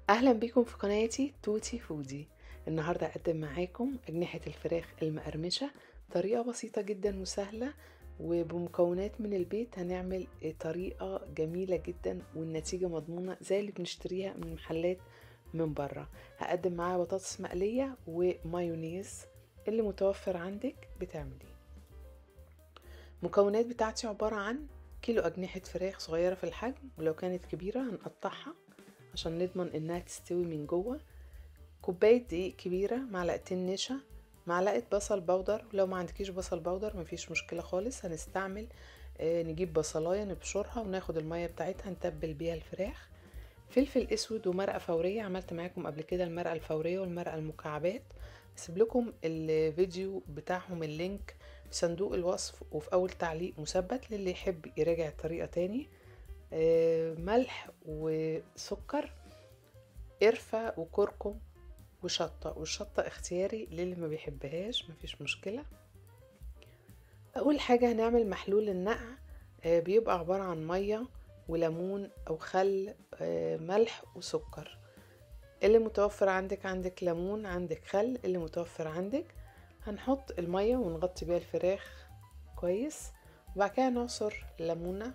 اهلا بيكم في قناتي توتي فودي النهارده هقدم معاكم اجنحه الفراخ المقرمشه طريقه بسيطه جدا وسهله وبمكونات من البيت هنعمل طريقه جميله جدا والنتيجه مضمونه زي اللي بنشتريها من محلات من بره هقدم معاها بطاطس مقليه ومايونيز اللي متوفر عندك بتعمليه المكونات بتاعتي عباره عن كيلو أجنحة فراخ صغيرة في الحجم ولو كانت كبيرة هنقطعها عشان نضمن إنها تستوي من جوه كوباية دقيق كبيرة معلقتين نشا معلقة بصل بودر ولو ما عندكيش بصل بودر مفيش مشكلة خالص هنستعمل آه نجيب بصلاية نبشرها وناخد المية بتاعتها نتبل بيها الفراخ فلفل اسود ومرقة فورية عملت معاكم قبل كده المرقة الفورية والمرقة المكعبات هسيب لكم الفيديو بتاعهم اللينك في صندوق الوصف وفي اول تعليق مثبت للي يحب يراجع الطريقة تاني آه ملح وسكر قرفة وكركم وشطة والشطة اختياري للي ما بيحبهاش مفيش مشكلة اول حاجة هنعمل محلول النقع آه بيبقى عبارة عن مية وليمون او خل آه ملح وسكر اللي متوفر عندك عندك ليمون عندك خل اللي متوفر عندك هنحط المية ونغطي بيها الفراخ كويس وبعد كده نعصر ليمونة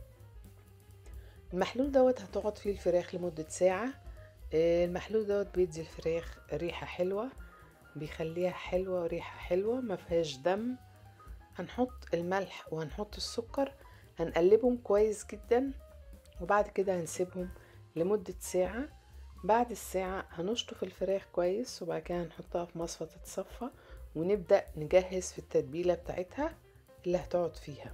المحلول دوت هتقعد فيه الفراخ لمدة ساعة المحلول دوت بيدي الفراخ ريحة حلوة بيخليها حلوة وريحة حلوة ما فيهاش دم هنحط الملح وهنحط السكر هنقلبهم كويس جدا وبعد كده هنسيبهم لمدة ساعة بعد الساعة هنشطف الفراخ كويس وبعد كده هنحطها في مصفى تتصفى ونبدأ نجهز في التتبيلة بتاعتها اللي هتقعد فيها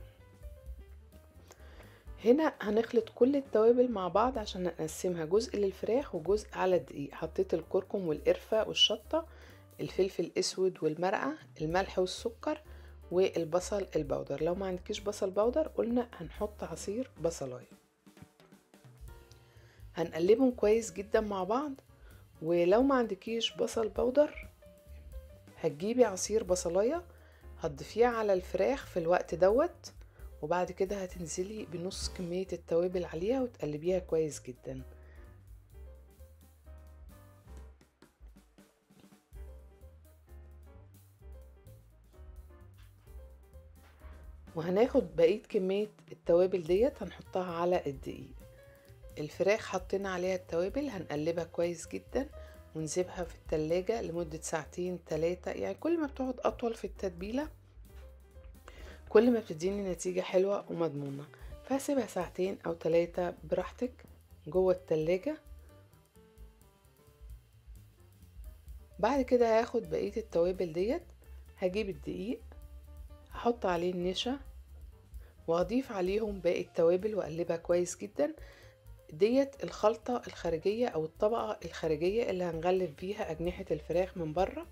هنا هنخلط كل التوابل مع بعض عشان نقسمها جزء للفراخ وجزء على الدقيق حطيت الكركم والقرفة والشطة الفلفل الاسود والمرقة الملح والسكر والبصل البودر لو ما عندكيش بصل بودر قلنا هنحط عصير بصلايه هنقلبهم كويس جدا مع بعض ولو ما عندكيش بصل بودر هتجيبي عصير بصلاية هتضيفيه على الفراخ في الوقت دوت وبعد كده هتنزلي بنص كمية التوابل عليها وتقلبيها كويس جدا وهناخد بقية كمية التوابل ديت هنحطها على الدقيق الفراخ حطينا عليها التوابل هنقلبها كويس جدا ونسيبها في التلاجة لمدة ساعتين تلاتة يعني كل ما بتقعد أطول في التتبيلة كل ما بتديني نتيجة حلوة ومضمونة فهسيبها ساعتين أو تلاتة براحتك جوه التلاجة بعد كده هاخد بقية التوابل ديت هجيب الدقيق هحط عليه النشا وهضيف عليهم باقي التوابل واقلبها كويس جدا ديت الخلطة الخارجية أو الطبقة الخارجية اللي هنغلف بيها أجنحة الفراخ من بره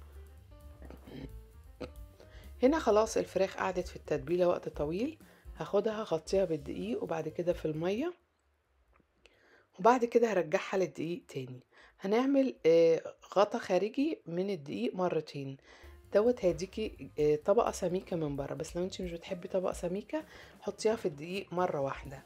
هنا خلاص الفراخ قعدت في التتبيلة وقت طويل هاخدها هغطيها بالدقيق وبعد كده في المية وبعد كده هرجعها للدقيق تاني هنعمل غطا خارجي من الدقيق مرتين دوت هيديكي طبقة سميكة من بره بس لو انت مش بتحبي طبقة سميكة حطيها في الدقيق مرة واحدة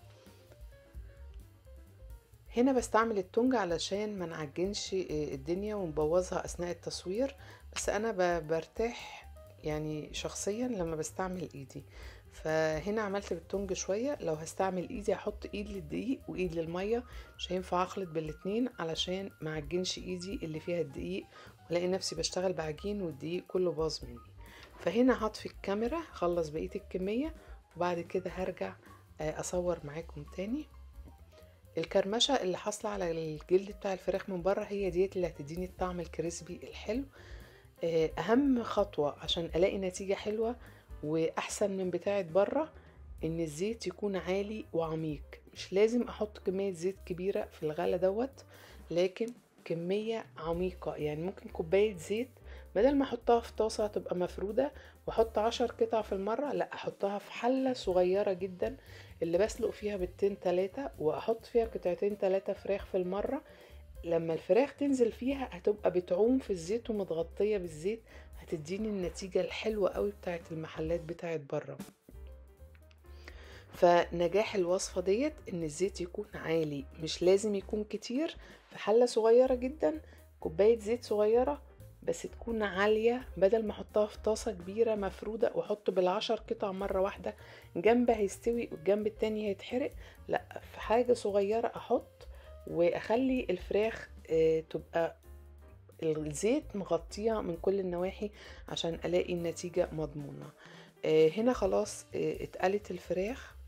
هنا بستعمل التونج علشان ما نعجنش الدنيا ونبوظها اثناء التصوير بس انا برتاح يعني شخصيا لما بستعمل ايدي فهنا عملت بالتونج شوية لو هستعمل ايدي هحط ايد للدقيق وايد للمية مش هينفع اخلط بالاتنين علشان ما عجنش ايدي اللي فيها الدقيق والاقي نفسي بشتغل بعجين والدقيق كله باظ مني فهنا هطفي الكاميرا هخلص بقية الكمية وبعد كده هرجع اصور معاكم تاني الكرمشه اللي حاصله على الجلد بتاع الفراخ من بره هي ديت اللي هتديني الطعم الكريسبي الحلو اهم خطوه عشان الاقي نتيجه حلوه واحسن من بتاعه بره ان الزيت يكون عالي وعميق مش لازم احط كميه زيت كبيره في الغلا دوت لكن كميه عميقه يعني ممكن كوبايه زيت بدل ما احطها في طاسه هتبقى مفروده واحط عشر قطع في المره لا احطها في حله صغيره جدا اللي بسلق فيها بيضتين تلاتة واحط فيها قطعتين تلاتة فراخ في المره لما الفراخ تنزل فيها هتبقى بتعوم في الزيت ومتغطيه بالزيت هتديني النتيجه الحلوه قوي بتاعت المحلات بتاعت بره فنجاح الوصفة ديت ان الزيت يكون عالي مش لازم يكون كتير في حلة صغيرة جدا كوباية زيت صغيرة بس تكون عالية بدل ما احطها في طاسة كبيرة مفرودة واحط بالعشر قطع مرة واحدة جنب هيستوي والجنب التاني هيتحرق لا في حاجة صغيرة احط واخلي الفراخ اه تبقى الزيت مغطيها من كل النواحي عشان الاقي النتيجة مضمونة اه هنا خلاص اه اتقلت الفراخ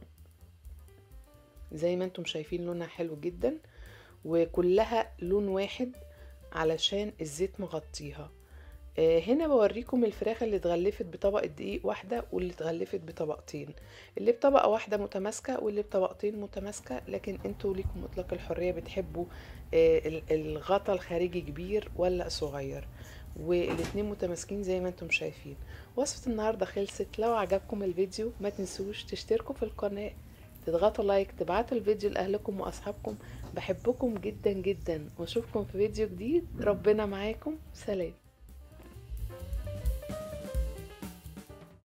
زي ما انتم شايفين لونها حلو جدا وكلها لون واحد علشان الزيت مغطيها آه هنا بوريكم الفراخ اللي اتغلفت بطبقة دقيق واحدة واللي اتغلفت بطبقتين اللي بطبقة واحدة متماسكة واللي بطبقتين متماسكة لكن انتوا ليكم مطلق الحرية بتحبوا آه الغطا الخارجي كبير ولا صغير والاتنين متماسكين زي ما انتم شايفين وصفة النهاردة خلصت لو عجبكم الفيديو ما تنسوش تشتركوا في القناة تضغطوا لايك تبعتوا الفيديو لأهلكم وأصحابكم بحبكم جدا جدا واشوفكم في فيديو جديد ربنا معاكم سلام